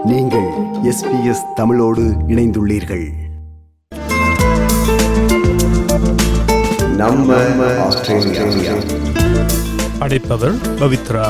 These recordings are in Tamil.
நீங்கள் எஸ்பிஎஸ் தமிழோடு இணைந்துள்ளீர்கள் நம்ம ஆஸ்திரேலியா படைப்பவர் பவித்ரா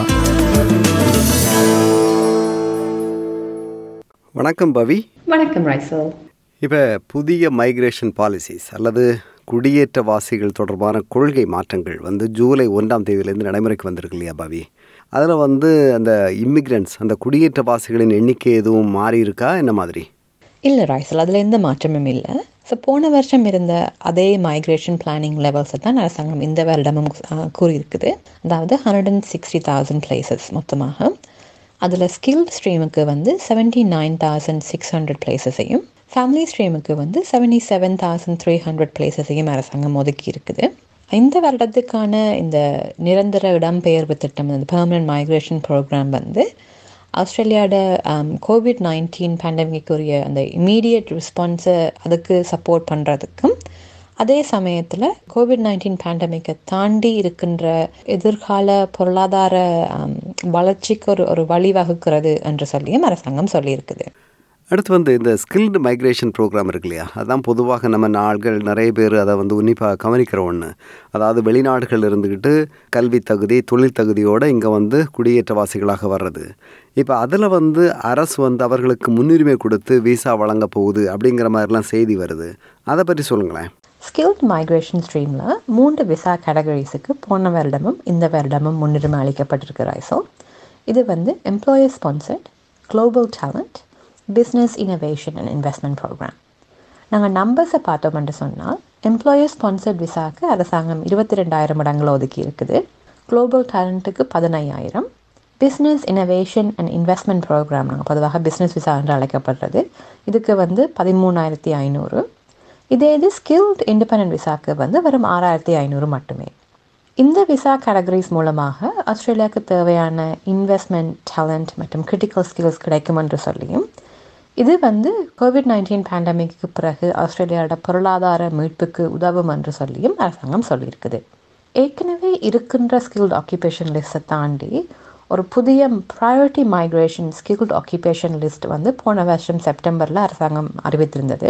வணக்கம் பவி வணக்கம் ரைசல் இப்போ புதிய மைக்ரேஷன் பாலிசிஸ் அல்லது குடியேற்றவாசிகள் தொடர்பான கொள்கை மாற்றங்கள் வந்து ஜூலை ஒன்றாம் தேதியிலேருந்து நடைமுறைக்கு வந்திருக்கு இல்லையா பவி அதில் வந்து அந்த இமிக்ரண்ட்ஸ் அந்த குடியேற்றவாசிகளின் எண்ணிக்கை எதுவும் மாறி இருக்கா என்ன மாதிரி இல்லை ரைசல் அதில் எந்த மாற்றமும் இல்லை ஸோ போன வருஷம் இருந்த அதே மைக்ரேஷன் பிளானிங் லெவல்ஸை தான் அரசாங்கம் இந்த வருடமும் ஆ, கூறியிருக்குது அதாவது hundred and sixty thousand places மொத்தமாக அதில் ஸ்கில் ஸ்ட்ரீமுக்கு வந்து seventy nine thousand six hundred பிளேசஸையும் ஃபேமிலி ஸ்ட்ரீமுக்கு வந்து seventy seven thousand three hundred பிளேசஸையும் அரசாங்கம் ஒதுக்கி இருக்குது இந்த வருடத்துக்கான இந்த நிரந்தர இடம்பெயர்வு திட்டம் இந்த பெர்மனன்ட் மைக்ரேஷன் ப்ரோக்ராம் வந்து ஆஸ்திரேலியாவோட கோவிட் நைன்டீன் பேண்டமிக்குரிய அந்த இமீடியட் ரெஸ்பான்ஸை அதுக்கு சப்போர்ட் பண்ணுறதுக்கும் அதே சமயத்தில் கோவிட் நைன்டீன் பேண்டமிக்கை தாண்டி இருக்கின்ற எதிர்கால பொருளாதார ஆம், வளர்ச்சிக்கு ஒரு ஒரு வழிவகுக்கிறது என்று சொல்லியும் அரசாங்கம் சொல்லியிருக்குது அடுத்து வந்து இந்த ஸ்கில்டு மைக்ரேஷன் ப்ரோக்ராம் இருக்கு இல்லையா அதான் பொதுவாக நம்ம நாள்கள் நிறைய பேர் அதை வந்து உன்னிப்பாக கவனிக்கிற ஒன்று அதாவது வெளிநாடுகள் இருந்துக்கிட்டு கல்வி தகுதி தொழில் தகுதியோடு இங்கே வந்து குடியேற்றவாசிகளாக வர்றது இப்போ அதில் வந்து அரசு வந்து அவர்களுக்கு முன்னுரிமை கொடுத்து விசா வழங்க போகுது அப்படிங்கிற மாதிரிலாம் செய்தி வருது அதை பற்றி சொல்லுங்களேன் ஸ்கில்ட் மைக்ரேஷன் ஸ்ட்ரீமில் மூன்று விசா கேட்டகரிஸுக்கு போன வருடமும் இந்த வருடமும் முன்னுரிமை அளிக்கப்பட்டிருக்கு ரைசோ இது வந்து employer sponsored global talent business innovation and investment programme நாங்கள் நம்பர்ஸை பார்த்தோம்னு சொன்னால் எம்ப்ளாயர் ஸ்பான்சர்ட் விசாக்கு அரசாங்கம் இருபத்தி ரெண்டாயிரம் இடங்களை ஒதுக்கி இருக்குது குளோபல் டேலண்ட்டுக்கு பதினையாயிரம் business innovation and investment programme நாங்கள் பொதுவாக பிஸ்னஸ் விசா என்று அழைக்கப்படுறது இதுக்கு வந்து பதிமூணாயிரத்தி ஐநூறு இதே இது ஸ்கில்ட் இண்டிபெண்டன்ட் விசாக்கு வந்து வெறும் ஆறாயிரத்தி ஐநூறு மட்டுமே இந்த விசா கேட்டகரிஸ் மூலமாக ஆஸ்திரேலியாவுக்கு தேவையான இன்வெஸ்ட்மெண்ட் டேலண்ட் மற்றும் கிரிட்டிக்கல் ஸ்கில்ஸ் கிடைக்கும் என்று சொல்லியும் இது வந்து கோவிட் நைன்டீன் பேண்டமிக்கு பிறகு ஆஸ்திரேலியாவோட பொருளாதார மீட்புக்கு உதவும் என்று சொல்லியும் அரசாங்கம் சொல்லியிருக்குது ஏற்கனவே இருக்கின்ற ஸ்கில்ட் ஆக்குபேஷன் லிஸ்ட்டை தாண்டி ஒரு புதிய priority migration skilled occupation list வந்து போன வருஷம் செப்டம்பரில் அரசாங்கம் அறிவித்திருந்தது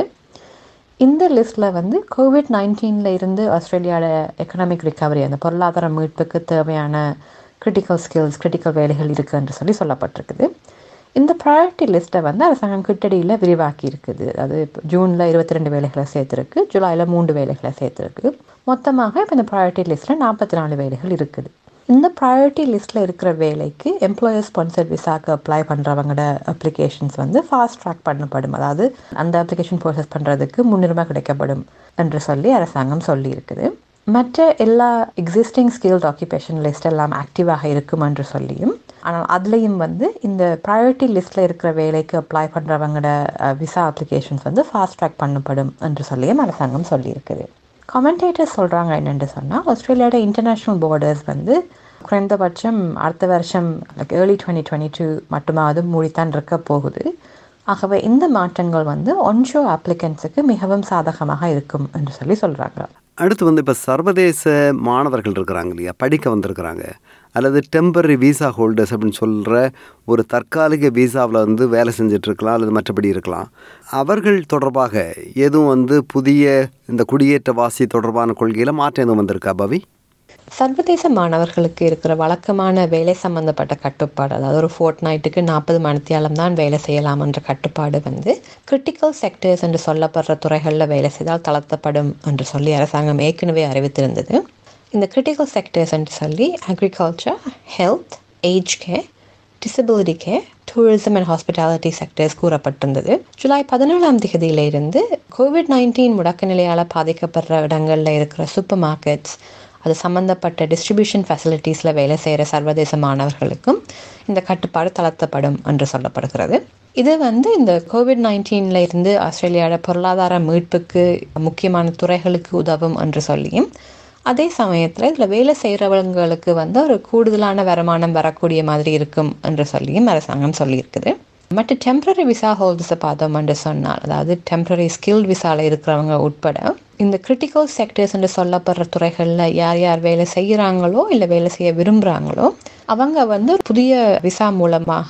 இந்த லிஸ்ட்டில் வந்து கோவிட் நைன்டீனில் இருந்து ஆஸ்திரேலியாவோட எக்கனாமிக் ரிகவரி அந்த பொருளாதார மீட்புக்கு தேவையான கிரிட்டிக்கல் ஸ்கில்ஸ் கிரிட்டிக்கல் வேலைகள் இருக்குது என்று சொல்லி சொல்லப்பட்டிருக்குது இந்த ப்ரையாரிட்டி லிஸ்ட்டை வந்து அரசாங்கம் கிட்டடியில் விரிவாக்கி இருக்குது அது ஜூனில் இருபத்தி ரெண்டு வேலைகளை சேர்த்துருக்கு ஜூலையில் மூன்று வேலைகளை சேர்த்துருக்கு மொத்தமாக இப்போ இந்த ப்ரையாரிட்டி லிஸ்ட்டில் நாற்பத்தி நாலு வேலைகள் இருக்குது இந்த ப்ரையாரிட்டி லிஸ்ட்டில் இருக்கிற வேலைக்கு எம்ப்ளாயர் ஸ்பான்சர்ட் விசாக்கு அப்ளை பண்ணுறவங்களோட அப்ளிகேஷன்ஸ் வந்து ஃபாஸ்ட் ட்ராக் பண்ணப்படும் அதாவது அந்த அப்ளிகேஷன் ப்ரோசஸ் பண்ணுறதுக்கு முன்னுரிமை கிடைக்கப்படும் என்று சொல்லி அரசாங்கம் சொல்லியிருக்குது மற்ற எல்லா எக்ஸிஸ்டிங் ஸ்கில்ட் ஆக்குபேஷன் லிஸ்ட் எல்லாம் ஆக்டிவாக இருக்கும் என்று சொல்லியும் ஆனால் அதுலேயும் வந்து இந்த ப்ரையாரிட்டி லிஸ்ட்டில் இருக்கிற வேலைக்கு அப்ளை பண்ணுறவங்களோட விசா அப்ளிகேஷன்ஸ் வந்து ஃபாஸ்ட் ட்ராக் பண்ணப்படும் என்று சொல்லியும் அரசாங்கம் சொல்லியிருக்குது கமெண்டேட்டர்ஸ் சொல்கிறாங்க என்னென்று சொன்னால் ஆஸ்திரேலியாவோட இன்டர்நேஷ்னல் பார்டர்ஸ் வந்து குறைந்தபட்சம் அடுத்த வருஷம் like early twenty twenty two மட்டுமாவது மூடித்தான் இருக்க போகுது ஆகவே இந்த மாற்றங்கள் வந்து ஒன்ஷோ அப்ளிகன்ஸுக்கு மிகவும் சாதகமாக இருக்கும் என்று சொல்லி சொல்கிறாங்க அடுத்து வந்து இப்போ சர்வதேச மாணவர்கள் இருக்கிறாங்க இல்லையா படிக்க வந்திருக்கிறாங்க அல்லது டெம்பரரி விசா ஹோல்டர்ஸ் அப்படின்னு சொல்கிற ஒரு தற்காலிக விசாவில் வந்து வேலை செஞ்சுட்டு இருக்கலாம் அல்லது மற்றபடி இருக்கலாம் அவர்கள் தொடர்பாக எதுவும் வந்து புதிய இந்த குடியேற்றவாசி தொடர்பான கொள்கையில் மாற்றம் எதுவும் வந்திருக்கா பவி சர்வதேச மாணவர்களுக்கு இருக்கிற வழக்கமான வேலை சம்பந்தப்பட்ட கட்டுப்பாடு அதாவது ஒரு ஃபோர்ட் நைட்டுக்கு நாற்பது மணித்தியாலம் தான் வேலை செய்யலாம் என்ற கட்டுப்பாடு வந்து கிரிட்டிக்கல் செக்டர்ஸ் என்று சொல்லப்படுற துறைகளில் வேலை செய்தால் தளர்த்தப்படும் என்று சொல்லி அரசாங்கம் ஏற்கனவே அறிவித்திருந்தது இந்த கிரிட்டிக்கல் செக்டர்ஸ் என்று சொல்லி agriculture health age care disability care tourism and hospitality sectors கூறப்பட்டிருந்தது ஜூலை பதினேழாம் தேதியிலிருந்து கோவிட் நைன்டீன் முடக்க நிலையால் பாதிக்கப்படுற இடங்களில் இருக்கிற சூப்பர் மார்க்கெட்ஸ் அது சம்மந்தப்பட்ட டிஸ்ட்ரிபியூஷன் ஃபெசிலிட்டிஸில் வேலை செய்கிற சர்வதேச மாணவர்களுக்கும் இந்த கட்டுப்பாடு தளர்த்தப்படும் என்று சொல்லப்படுகிறது இது வந்து இந்த கோவிட் நைன்டீன்ல இருந்து ஆஸ்திரேலியாவோட பொருளாதார மீட்புக்கு முக்கியமான துறைகளுக்கு உதவும் என்று சொல்லியும் அதே சமயத்தில் இதில் வேலை செய்கிறவங்களுக்கு வந்து ஒரு கூடுதலான வருமானம் வரக்கூடிய மாதிரி இருக்கும் என்று சொல்லியும் அரசாங்கம் சொல்லியிருக்குது மற்ற டெம்பரரி விசா ஹோல்டர்ஸை பார்த்தோம் என்று சொன்னால் அதாவது டெம்பரரி ஸ்கில் விசாவில் இருக்கிறவங்க உட்பட இந்த கிரிட்டிக்கல் செக்டர்ஸ் என்று சொல்லப்படுற துறைகளில் யார் யார் வேலை செய்கிறாங்களோ இல்லை வேலை செய்ய விரும்புகிறாங்களோ அவங்க வந்து புதிய விசா மூலமாக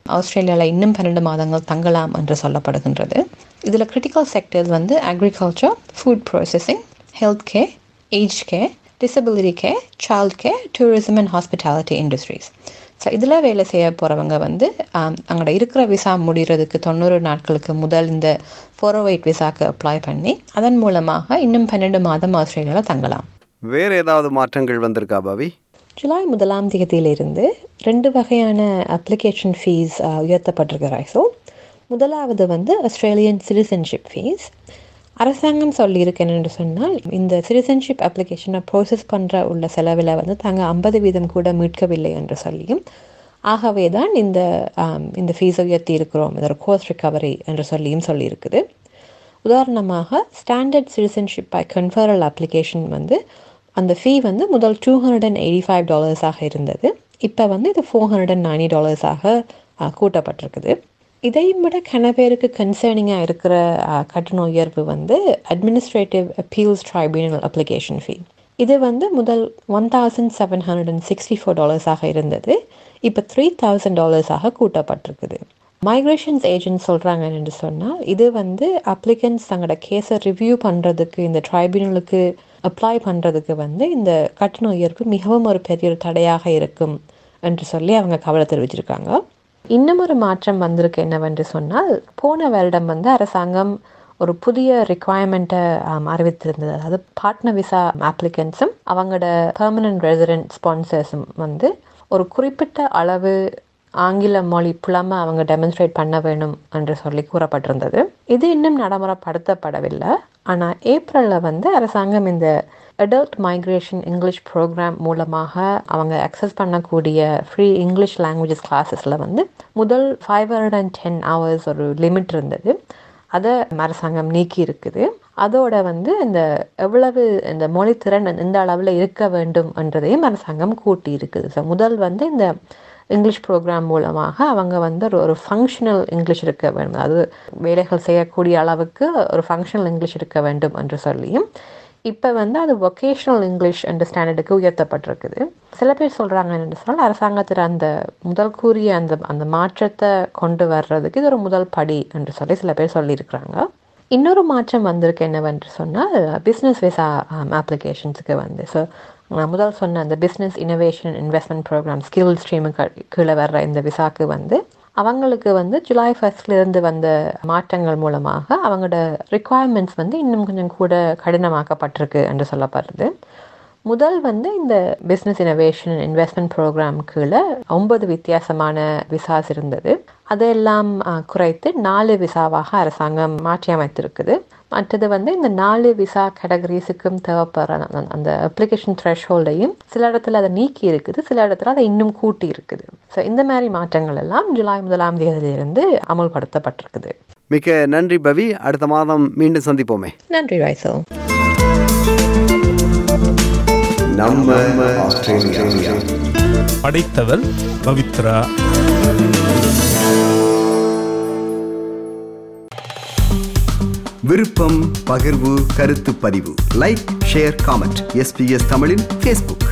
ஆஸ்திரேலியாவில் இன்னும் பன்னெண்டு மாதங்கள் தங்கலாம் என்று சொல்லப்படுகின்றது இதில் கிரிட்டிக்கல் செக்டர்ஸ் வந்து agriculture food processing health care age care disability care child care tourism and hospitality industries so இதில் வேலை செய்ய போகிறவங்க வந்து அங்கே இருக்கிற விசா முடிகிறதுக்கு தொண்ணூறு நாட்களுக்கு முதல் இந்த ஃபோர் எயிட் விசாக்கு அப்ளை பண்ணி அதன் மூலமாக இன்னும் பன்னெண்டு மாதம் ஆஸ்திரேலியாவில் தங்கலாம் வேறு ஏதாவது மாற்றங்கள் வந்திருக்கா பாவி ஜூலை முதலாம் தேதியிலிருந்து ரெண்டு வகையான அப்ளிகேஷன் ஃபீஸ் உயர்த்தப்பட்டிருக்கிறாய் ஸோ முதலாவது வந்து ஆஸ்திரேலியன் சிட்டிசன்ஷிப் ஃபீஸ் அரசாங்கம் சொல்லியிருக்கேன் என்று சொன்னால் இந்த சிட்டிசன்ஷிப் அப்ளிகேஷனை ப்ரோசஸ் பண்ணுற உள்ள செலவில் வந்து தாங்கள் ஐம்பது வீதம் கூட மீட்கவில்லை என்று சொல்லியும் ஆகவே தான் இந்த இந்த ஃபீஸை உயர்த்தி இருக்கிறோம் இதோட கோஸ்ட் ரிகவரி என்று சொல்லியும் சொல்லியிருக்குது உதாரணமாக standard citizenship by conferral application வந்து அந்த ஃபீ வந்து முதல் two hundred and eighty five டாலர்ஸாக இருந்தது இப்போ வந்து இது ஃபோர் ஹண்ட்ரட் அண்ட் நைன்டி டாலர்ஸாக கூட்டப்பட்டிருக்குது இதையும் விட கன பேருக்கு கன்சர்னிங்காக இருக்கிற கட்டண உயர்வு வந்து administrative appeals tribunal application fee இது வந்து முதல் one thousand seven hundred and sixty four டாலர்ஸாக இருந்தது இப்போ த்ரீ தௌசண்ட் டாலர்ஸாக கூட்டப்பட்டிருக்குது மைக்ரேஷன்ஸ் ஏஜென்ட் சொல்கிறாங்க என்று சொன்னால் இது வந்து அப்ளிகன்ஸ் தங்களோட கேஸை ரிவ்யூ பண்ணுறதுக்கு இந்த ட்ரைபியூனலுக்கு அப்ளை பண்ணுறதுக்கு வந்து இந்த கட்டண உயர்வு மிகவும் ஒரு பெரிய ஒரு தடையாக இருக்கும் என்று சொல்லி அவங்க கவலை தெரிவிச்சிருக்காங்க இன்னும் ஒரு மாற்றம் வந்திருக்கு என்னவென்று சொன்னால் போன வருடம் வந்து அரசாங்கம் ஒரு புதிய ரிக்குவயர்மெண்ட்டை அறிவித்திருந்தது அதாவது பார்ட்னர் விசா ஆப்ளிகன்ஸும் அவங்களோட பெர்மனன்ட் ரெசிடென்ட் ஸ்பான்சர்ஸும் வந்து ஒரு குறிப்பிட்ட அளவு ஆங்கில மொழி புலமை அவங்க டெமான்ஸ்ட்ரேட் பண்ண வேணும் என்று சொல்லி கூறப்பட்டிருந்தது இது இன்னும் நடைமுறைப்படுத்தப்படவில்லை ஆனால் ஏப்ரலில் வந்து அரசாங்கம் இந்த அடல்ட் மைக்ரேஷன் இங்கிலீஷ் ப்ரோக்ராம் மூலமாக அவங்க அக்சஸ் பண்ணக்கூடிய ஃப்ரீ இங்கிலீஷ் லாங்குவேஜஸ் கிளாஸஸில் வந்து முதல் five hundred and ten hours ஒரு லிமிட் இருந்தது அதை அரசாங்கம் நீக்கி இருக்குது அதோட வந்து இந்த எவ்வளவு இந்த மொழித்திறன் இந்த அளவில் இருக்க வேண்டும் என்றதையும் அரசாங்கம் கூட்டி இருக்குது ஸோ முதல் வந்து இந்த இங்கிலீஷ் ப்ரோக்ராம் மூலமாக அவங்க வந்து ஒரு ஒரு ஃபங்க்ஷனல் இங்கிலீஷ் இருக்க வேண்டும் அது வேலைகள் செய்யக்கூடிய அளவுக்கு ஒரு ஃபங்க்ஷனல் இங்கிலீஷ் இருக்க வேண்டும் என்று சொல்லியும் இப்போ வந்து அது வொக்கேஷ்னல் இங்கிலீஷ் என்ற ஸ்டாண்டர்டுக்கு உயர்த்தப்பட்டிருக்குது சில பேர் சொல்கிறாங்க என்று சொன்னால் அரசாங்கத்தில் அந்த முதல் கூறிய அந்த அந்த மாற்றத்தை கொண்டு வர்றதுக்கு இது ஒரு முதல் படி என்று சொல்லி சில பேர் சொல்லியிருக்கிறாங்க இன்னொரு மாற்றம் வந்திருக்கு என்னவென்று சொன்னால் பிஸ்னஸ் விசா அப்ளிகேஷன்ஸுக்கு வந்து ஸோ நான் முதல் சொன்ன அந்த business innovation investment programme skill ஸ்ட்ரீமுக்கு கீழே வர்ற இந்த விசாக்கு வந்து அவங்களுக்கு வந்து ஜூலை ஃபர்ஸ்ட்லேருந்து வந்த மாற்றங்கள் மூலமாக அவங்களோட ரிக்குவயர்மெண்ட்ஸ் வந்து இன்னும் கொஞ்சம் கூட கடினமாக்கப்பட்டிருக்கு என்று சொல்லப்படுறது முதல் வந்து இந்த பிஸ்னஸ் இனோவேஷன் இன்வெஸ்ட்மெண்ட் ப்ரோக்ராம் கீழே ஒன்பது வித்தியாசமான விசாஸ் இருந்தது அதையெல்லாம் குறைத்து நாலு விசாவாக அரசாங்கம் மாற்றி அமைத்திருக்குது மற்றது வந்து இந்த நாலு விசா கேட்டகரிஸுக்கும் தேவைப்படுற அந்த அப்ளிகேஷன் த்ரெஷ்ஹோல்டையும் சில இடத்துல அதை நீக்கி இருக்குது சில இடத்துல அதை இன்னும் கூட்டி இருக்குது ஸோ இந்த மாதிரி மாற்றங்கள் எல்லாம் ஜூலை முதலாம் தேதியிலிருந்து அமல்படுத்தப்பட்டிருக்குது மிக்க நன்றி பவி அடுத்த மாதம் மீண்டும் சந்திப்போமே நன்றி ராய்சோ நம்ம ஆஸ்திரேலியா படைத்தவர் பவித்ரா விருப்பம் பகிர்வு கருத்து பதிவு லைக் ஷேர் காமெண்ட் எஸ்பிஎஸ் தமிழின் ஃபேஸ்புக்